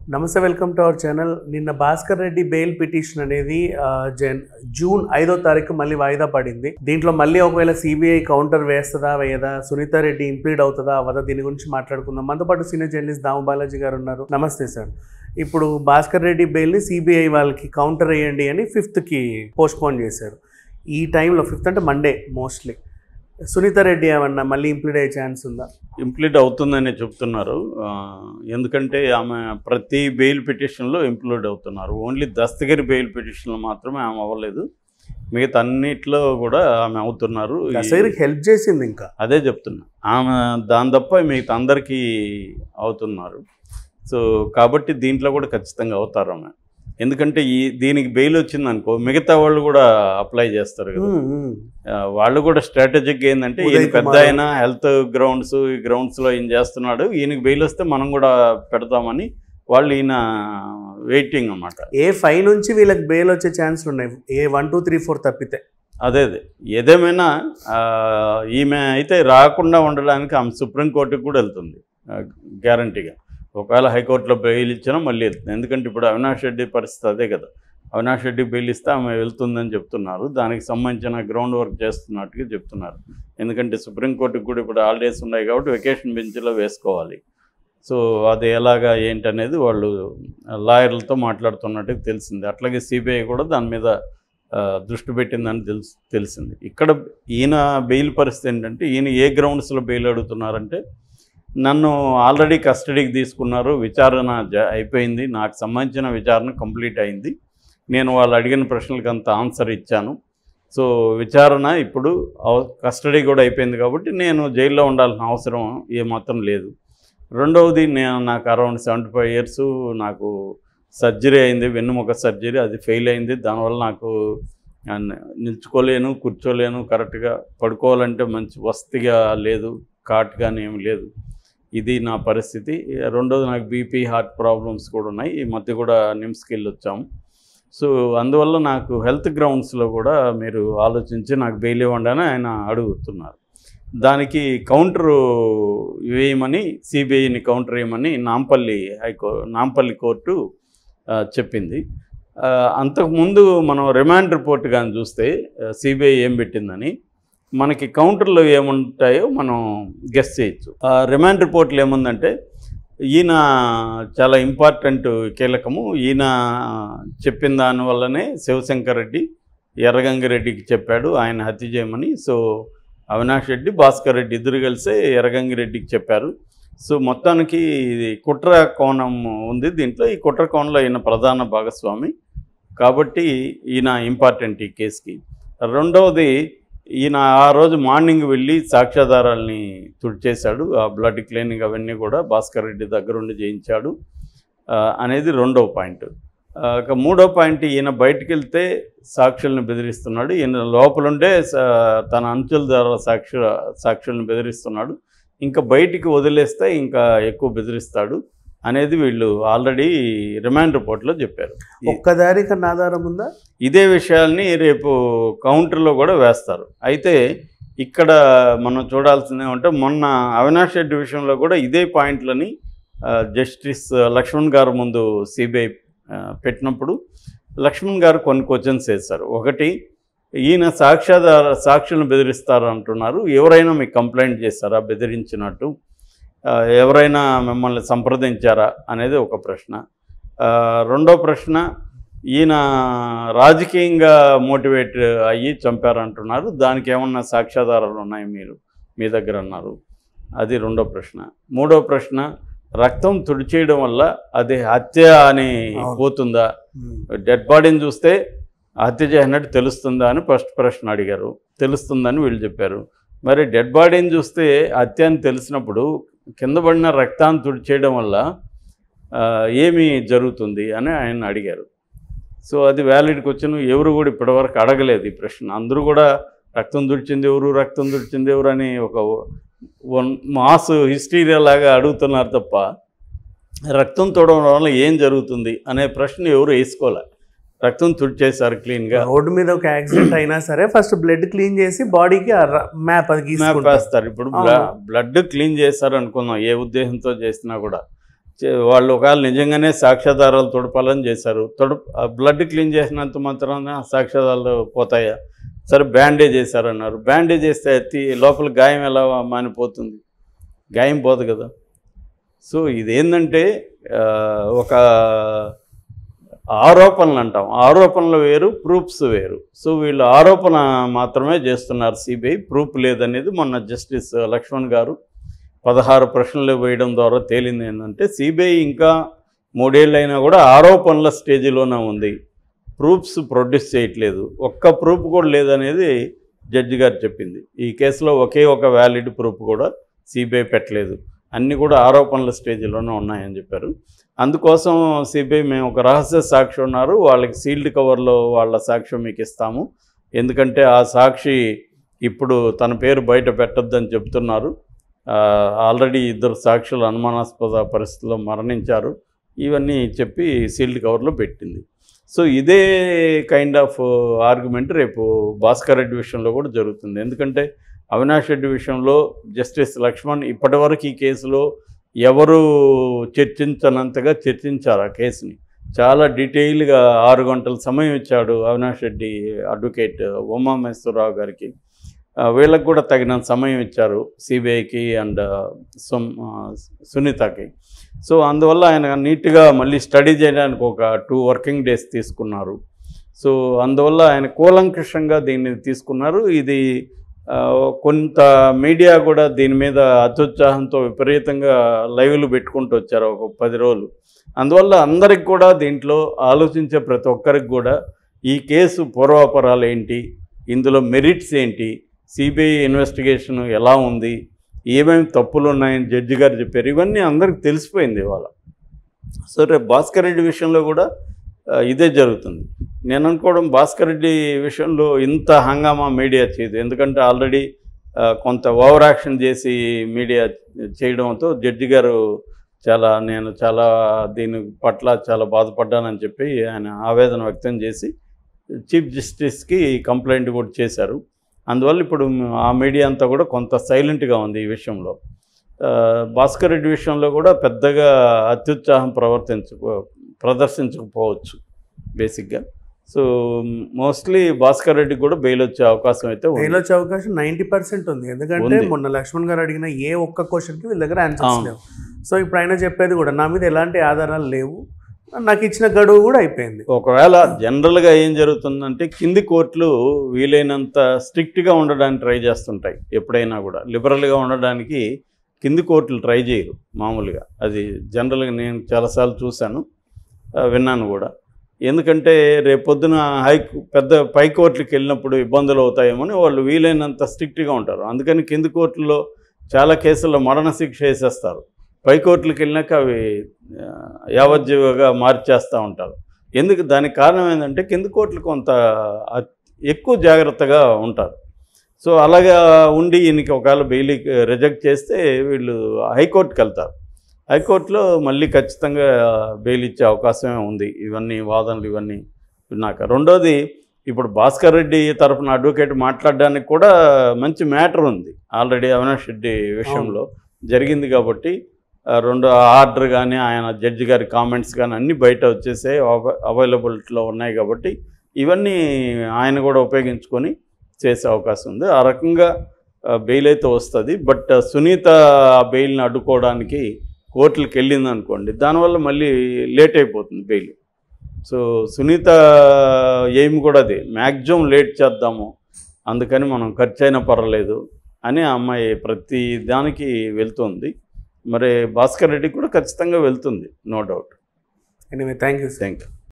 నమస్తే welcome to our channel నిన్న Bhaskar Reddy bail petition అనేది ఆ, జన్ జూన్ ఐదో తారీఖు మళ్ళీ వాయిదా పడింది దీంట్లో మళ్ళీ ఒకవేళ సిబిఐ కౌంటర్ వేస్తుందా వేయదా సునీత రెడ్డి ఇంప్లీడ్ అవుతుందా అవదా దీని గురించి మాట్లాడుకుందాం మనతో పాటు సీనియర్ జర్నలిస్ట్ దాము బాలాజీ గారు ఉన్నారు నమస్తే సార్ ఇప్పుడు భాస్కర్ రెడ్డి బెయిల్ని సిబిఐ వాళ్ళకి కౌంటర్ వేయండి అని ఫిఫ్త్కి పోస్ట్పోన్ చేశారు ఈ టైంలో ఫిఫ్త్ అంటే మండే మోస్ట్లీ సునీత రెడ్డి ఏమన్నా మళ్ళీ ఇంప్లీడ్ అయ్యే ఛాన్స్ ఉందా ఇంప్లీట్ అవుతుందని చెప్తున్నారు ఆ, ఎందుకంటే ఆమె ప్రతి బెయిల్ పిటిషన్లో ఇంప్లూడ్ అవుతున్నారు ఓన్లీ దస్తగిరి బెయిల్ పిటిషన్లో మాత్రమే ఆమె అవ్వలేదు మిగతా అన్నిట్లో కూడా ఆమె అవుతున్నారు ఈ- దసరికి హెల్ప్ చేసింది ఇంకా అదే చెప్తున్నా ఆమె దాని తప్ప మిగతా అందరికీ అవుతున్నారు సో కాబట్టి దీంట్లో కూడా ఖచ్చితంగా అవుతారు ఆమె ఎందుకంటే ఈ దీనికి బెయిల్ వచ్చిందనుకో మిగతా వాళ్ళు కూడా అప్లై చేస్తారు కదా ఉమ్, ఉమ్. ఆ, వాళ్ళు కూడా స్ట్రాటజిక్ ఏంటంటే ఉదయ్ ఈయన పెద్ద కుమార్. అయినా హెల్త్ గ్రౌండ్స్ ఈ గ్రౌండ్స్లో ఈయన చేస్తున్నాడు ఈయనకి బెయిల్ వస్తే మనం కూడా పెడతామని వాళ్ళు ఈయన వెయిటింగ్ అన్నమాట ఏ ఫైవ్ నుంచి వీళ్ళకి బెయిల్ వచ్చే ఛాన్స్ ఉన్నాయి A one two three four తప్పితే అదే అదే ఏదేమైనా ఆ, ఈమె అయితే రాకుండా ఉండడానికి ఆమె సుప్రీంకోర్టుకి కూడా వెళ్తుంది గ్యారంటీగా ఒకవేళ హైకోర్టులో బెయిల్ ఇచ్చినా మళ్ళీ వెళ్తుంది ఎందుకంటే ఇప్పుడు అవినాష్ రెడ్డి పరిస్థితి అదే కదా అవినాష్ రెడ్డి బెయిల్ ఇస్తే ఆమె వెళ్తుందని చెప్తున్నారు దానికి సంబంధించిన గ్రౌండ్ వర్క్ చేస్తున్నట్టుగా చెప్తున్నారు ఎందుకంటే సుప్రీంకోర్టుకి కూడా ఇప్పుడు హాలిడేస్ ఉన్నాయి కాబట్టి వెకేషన్ బెంచ్లో వేసుకోవాలి సో అది ఎలాగా ఏంటనేది వాళ్ళు లాయర్లతో మాట్లాడుతున్నట్టుగా తెలిసింది అట్లాగే సిబిఐ కూడా దాని మీద ఆ, దృష్టి పెట్టిందని తెలుసు తెలిసింది ఇక్కడ ఈయన బెయిల్ పరిస్థితి ఏంటంటే ఈయన ఏ గ్రౌండ్స్లో బెయిల్ అడుగుతున్నారంటే నన్ను ఆల్రెడీ కస్టడీకి తీసుకున్నారు విచారణ జ అయిపోయింది నాకు సంబంధించిన విచారణ కంప్లీట్ అయింది నేను వాళ్ళు అడిగిన ప్రశ్నలకు అంత ఆన్సర్ ఇచ్చాను సో విచారణ ఇప్పుడు అవ- కస్టడీ కూడా అయిపోయింది కాబట్టి నేను జైల్లో ఉండాల్సిన అవసరం ఏమాత్రం లేదు రెండవది నేను నాకు అరౌండ్ సెవెంటీ ఫైవ్ ఇయర్స్ నాకు సర్జరీ అయింది వెన్నుముక సర్జరీ అది ఫెయిల్ అయింది దానివల్ల నాకు ఆ, నిల్చుకోలేను కూర్చోలేను కరెక్ట్గా పడుకోవాలంటే మంచి వసతిగా లేదు కాట్ కానీ ఏమి లేదు ఇది నా పరిస్థితి రెండోది నాకు బీపీ హార్ట్ ప్రాబ్లమ్స్ కూడా ఉన్నాయి ఈ మధ్య కూడా నిమ్స్కి వెళ్ళి వచ్చాము సో అందువల్ల నాకు హెల్త్ గ్రౌండ్స్లో కూడా మీరు ఆలోచించి నాకు బెయిల్ ఇవ్వండి అని ఆయన అడుగుతున్నారు దానికి కౌంటర్ వేయమని సిబిఐని కౌంటర్ వేయమని నాంపల్లి హైకో నాంపల్లి కోర్టు ఆ, చెప్పింది ఆ, అంతకుముందు మనం రిమాండ్ రిపోర్ట్ కానీ చూస్తే సిబిఐ ఏం పెట్టిందని మనకి కౌంటర్లో ఏముంటాయో మనం గెస్ చేయొచ్చు ఆ రిమాండ్ రిపోర్ట్లో ఏముందంటే ఈయన చాలా ఇంపార్టెంట్ కీలకము ఈయన చెప్పిన దానివల్లనే శివశంకర్ రెడ్డి ఎర్రగంగిరెడ్డికి చెప్పాడు ఆయన హత్య చేయమని సో అవినాష్ రెడ్డి భాస్కర్ రెడ్డి ఇద్దరు కలిసే ఎర్రగంగిరెడ్డికి చెప్పారు సో మొత్తానికి ఇది కుట్ర కోణం ఉంది దీంట్లో ఈ కుట్ర కోణంలో ఈయన ప్రధాన భాగస్వామి కాబట్టి ఈయన ఇంపార్టెంట్ ఈ కేసుకి రెండవది ఈయన ఆ రోజు మార్నింగ్ వెళ్ళి సాక్ష్యాధారాల్ని తుడిచేశాడు ఆ బ్లడ్ క్లీనింగ్ అవన్నీ కూడా భాస్కర్ రెడ్డి దగ్గరుండి చేయించాడు ఆ, అనేది రెండవ పాయింట్ ఆ, ఇక మూడో పాయింట్ ఈయన బయటికి వెళ్తే సాక్షుల్ని బెదిరిస్తున్నాడు ఈయన లోపలుండే స- తన అంచుల ద్వారా సాక్షి సాక్షుల్ని బెదిరిస్తున్నాడు ఇంకా బయటికి వదిలేస్తే ఇంకా ఎక్కువ బెదిరిస్తాడు అనేది వీళ్ళు ఆల్రెడీ రిమాండ్ రిపోర్ట్లో చెప్పారు ఒక్కదారి కన్నా ఆధారం ఉందా ఇదే విషయాల్ని రేపు కౌంటర్లో కూడా వేస్తారు అయితే ఇక్కడ మనం చూడాల్సింది ఏమంటే మొన్న అవినాష్ రెడ్డి విషయంలో కూడా ఇదే పాయింట్లని ఆ, జస్టిస్ లక్ష్మణ్ గారు ముందు సిబిఐ పెట్టినప్పుడు లక్ష్మణ్ గారు కొన్ని క్వశ్చన్స్ వేశారు ఒకటి ఈయన సాక్ష్యాధార సాక్షులను బెదిరిస్తారు అంటున్నారు ఎవరైనా మీకు కంప్లైంట్ చేస్తారా బెదిరించినట్టు ఆ, ఎవరైనా మిమ్మల్ని సంప్రదించారా అనేది ఒక ప్రశ్న ఆ, రెండో ప్రశ్న ఈయన రాజకీయంగా మోటివేట్ అయ్యి చంపారంటున్నారు దానికి ఏమన్నా సాక్ష్యాధారాలు ఉన్నాయి మీరు మీ దగ్గర అన్నారు అది రెండో ప్రశ్న మూడో ప్రశ్న రక్తం తుడిచేయడం వల్ల అది హత్య అని అవును. పోతుందా డెడ్ బాడీని చూస్తే హత్య చేసినట్టు తెలుస్తుందా అని ఫస్ట్ ప్రశ్న అడిగారు తెలుస్తుందని వీళ్ళు చెప్పారు మరి డెడ్ బాడీని చూస్తే హత్య అని తెలిసినప్పుడు కింద పడిన రక్తాన్ని తుడిచేయడం వల్ల ఆ, ఏమి జరుగుతుంది అని ఆయన అడిగారు సో అది వ్యాలిడ్ క్వశ్చన్ ఎవరు కూడా ఇప్పటివరకు అడగలేదు ఈ ప్రశ్న అందరూ కూడా రక్తం తుడిచింది ఎవరు రక్తం తుడిచింది ఎవరు అని ఒక వన్ మాస్ హిస్టీరియా లాగా అడుగుతున్నారు తప్ప రక్తం తోడడం వల్ల ఏం జరుగుతుంది అనే ప్రశ్న ఎవరు వేసుకోలే రక్తం తుడిచేశారు క్లీన్గా రోడ్డు మీద ఒక యాక్సిడెంట్ అయినా సరే ఫస్ట్ బ్లడ్ క్లీన్ చేసి బాడీకి మ్యాప్ అది మ్యాప్ గీసుకుంటారు వేస్తారు ఇప్పుడు అవును. బ్లడ్ క్లీన్ చేస్తారు అనుకుందాం ఏ ఉద్దేశంతో చేసినా కూడా చే- వాళ్ళు ఒకవేళ నిజంగానే సాక్ష్యాధారాలు తొడపాలని చేశారు తొడప బ్లడ్ క్లీన్ చేసినంత మాత్రాన సాక్ష్యాధారాలు పోతాయా సరే బ్యాండేజ్ చేశారన్నారు బ్యాండేజ్ చేస్తే ఎత్తి లోపల గాయం ఎలా మానిపోతుంది గాయం పోదు కదా సో ఇదేంటంటే ఆ, ఒక ఆరోపణలు అంటాం ఆరోపణలు వేరు ప్రూఫ్స్ వేరు సో వీళ్ళు ఆరోపణ మాత్రమే చేస్తున్నారు సిబిఐ ప్రూఫ్ లేదనేది మొన్న జస్టిస్ లక్ష్మణ్ గారు పదహారు ప్రశ్నలు వేయడం ద్వారా తేలింది ఏంటంటే సిబిఐ ఇంకా మూడేళ్ళైనా కూడా ఆరోపణల స్టేజ్లోనే ఉంది ప్రూఫ్స్ ప్రొడ్యూస్ చేయట్లేదు ఒక్క ప్రూఫ్ కూడా లేదనేది జడ్జి గారు చెప్పింది ఈ కేసులో ఒకే ఒక వ్యాలిడ్ ప్రూఫ్ కూడా సిబిఐ పెట్టలేదు అన్నీ కూడా ఆరోపణల స్టేజ్లోనే ఉన్నాయని చెప్పారు అందుకోసం సిబిఐ మేము ఒక రహస్య సాక్షి ఉన్నారు వాళ్ళకి సీల్డ్ కవర్లో వాళ్ళ సాక్ష్యం మీకు ఇస్తాము ఎందుకంటే ఆ సాక్షి ఇప్పుడు తన పేరు బయట పెట్టొద్దని చెప్తున్నారు ఆ, ఆల్రెడీ ఇద్దరు సాక్షులు అనుమానాస్పద పరిస్థితుల్లో మరణించారు ఇవన్నీ చెప్పి సీల్డ్ కవర్లో పెట్టింది సో ఇదే కైండ్ ఆఫ్ ఆర్గ్యుమెంట్ రేపు భాస్కర్ రెడ్డి విషయంలో కూడా జరుగుతుంది ఎందుకంటే అవినాష్ రెడ్డి విషయంలో జస్టిస్ లక్ష్మణ్ ఇప్పటివరకు ఈ కేసులో ఎవరు చర్చించనంతగా చర్చించారు ఆ కేసుని చాలా డీటెయిల్గా ఆరు గంటల సమయం ఇచ్చాడు అవినాష్ రెడ్డి అడ్వకేట్ ఉమామేశ్వరరావు గారికి ఆ, వీళ్ళకి కూడా తగినంత సమయం ఇచ్చారు సిబిఐకి అండ్ సుమ్ ఆ, సునీతకి సో అందువల్ల ఆయన నీట్గా మళ్ళీ స్టడీ చేయడానికి ఒక టూ వర్కింగ్ డేస్ తీసుకున్నారు సో అందువల్ల ఆయన కూలంకషంగా దీన్ని తీసుకున్నారు ఇది ఆ, కొంత మీడియా కూడా దీని మీద అత్యుత్సాహంతో విపరీతంగా లైవ్లు పెట్టుకుంటూ వచ్చారు ఒక పది రోజులు అందువల్ల అందరికి కూడా దీంట్లో ఆలోచించే ప్రతి ఒక్కరికి కూడా ఈ కేసు పూర్వాపరాలు ఏంటి ఇందులో మెరిట్స్ ఏంటి సిబిఐ ఇన్వెస్టిగేషన్ ఎలా ఉంది ఏమేమి తప్పులు ఉన్నాయని జడ్జి గారు చెప్పారు ఇవన్నీ అందరికి తెలిసిపోయింది ఇవాళ సో రేపు భాస్కర్ రెడ్డి విషయంలో కూడా ఆ, ఇదే జరుగుతుంది నేను అనుకోవడం భాస్కర్ రెడ్డి విషయంలో ఇంత హంగామా మీడియా చేయదు ఎందుకంటే ఆల్రెడీ ఆ, కొంత ఓవర్ యాక్షన్ చేసి మీడియా చేయడంతో జడ్జి గారు చాలా నేను చాలా దీని పట్ల చాలా బాధపడ్డానని చెప్పి ఆయన ఆవేదన వ్యక్తం చేసి చీఫ్ జస్టిస్కి కంప్లైంట్ కూడా చేశారు అందువల్ల ఇప్పుడు ఆ మీడియా అంతా కూడా కొంత సైలెంట్గా ఉంది ఈ విషయంలో ఆ, భాస్కర్ రెడ్డి విషయంలో కూడా పెద్దగా అత్యుత్సాహం ప్రవర్తించక ప్రదర్శించకపోవచ్చు బేసిక్గా సో మోస్ట్లీ భాస్కర్ రెడ్డికి కూడా బెయిల్ వచ్చే అవకాశం అయితే ఉంది బెయిల్ వచ్చే అవకాశం నైంటీ పర్సెంట్ ఉంది ఎందుకంటే ఉంది. మొన్న లక్ష్మణ్ గారు అడిగిన ఏ ఒక్క క్వశ్చన్కి వీళ్ళ దగ్గర ఆన్సర్స్ అవును. లేవు సో ఇప్పుడు ఆయన చెప్పేది కూడా నా మీద ఎలాంటి ఆధారాలు లేవు నాకు ఇచ్చిన గడువు కూడా అయిపోయింది ఒకవేళ జనరల్గా ఏం జరుగుతుందంటే కింది కోర్టులు వీలైనంత స్ట్రిక్ట్గా ఉండడానికి ట్రై చేస్తుంటాయి ఎప్పుడైనా కూడా లిబరల్గా ఉండడానికి కింది కోర్టులు ట్రై చేయరు మామూలుగా అది జనరల్గా నేను చాలాసార్లు చూశాను ఆ, విన్నాను కూడా ఎందుకంటే రేపొద్దున హై పెద్ద పై కోర్టులకు వెళ్ళినప్పుడు ఇబ్బందులు అవుతాయేమని వాళ్ళు వీలైనంత స్ట్రిక్ట్గా ఉంటారు అందుకని కింది కోర్టుల్లో చాలా కేసుల్లో మరణశిక్ష వేసేస్తారు పై కోర్టులకు వెళ్ళినాక అవి ఆ, యావజ్జీవిగా మార్చేస్తూ ఉంటారు ఎందుకు దానికి కారణం ఏంటంటే కింది కోర్టులు కొంత అ- ఎక్కువ జాగ్రత్తగా ఉంటారు సో అలాగా ఉండి ఈయనకి ఒకవేళ బెయిల్ రిజెక్ట్ చేస్తే వీళ్ళు హైకోర్టుకి వెళ్తారు హైకోర్టులో మళ్ళీ ఖచ్చితంగా బెయిల్ ఇచ్చే అవకాశమే ఉంది ఇవన్నీ వాదనలు ఇవన్నీ విన్నాక రెండోది ఇప్పుడు భాస్కర్ రెడ్డి తరపున అడ్వకేట్ మాట్లాడడానికి కూడా మంచి మ్యాటర్ ఉంది ఆల్రెడీ అవినాష్ రెడ్డి విషయంలో జరిగింది కాబట్టి ఆ, రెండు ఆర్డర్ కానీ ఆయన జడ్జి గారి కామెంట్స్ కానీ అన్నీ బయట వచ్చేసాయి అవైలబిలిటీలో ఉన్నాయి కాబట్టి ఇవన్నీ ఆయన కూడా ఉపయోగించుకొని చేసే అవకాశం ఉంది ఆ రకంగా బెయిల్ అయితే వస్తుంది బట్ సునీత ఆ బెయిల్ని అడ్డుకోవడానికి కోర్టులకు వెళ్ళింది అనుకోండి దానివల్ల మళ్ళీ లేట్ అయిపోతుంది బెయిల్ సో సునీత ఏం కూడా అది మ్యాక్సిమం లేట్ చేద్దాము అందుకని మనం ఖర్చు అయినా పర్వాలేదు అని ఆ అమ్మాయి ప్రతి దానికి వెళ్తుంది మరి భాస్కర్ రెడ్డి కూడా ఖచ్చితంగా వెళ్తుంది no doubt anyway thank you thank you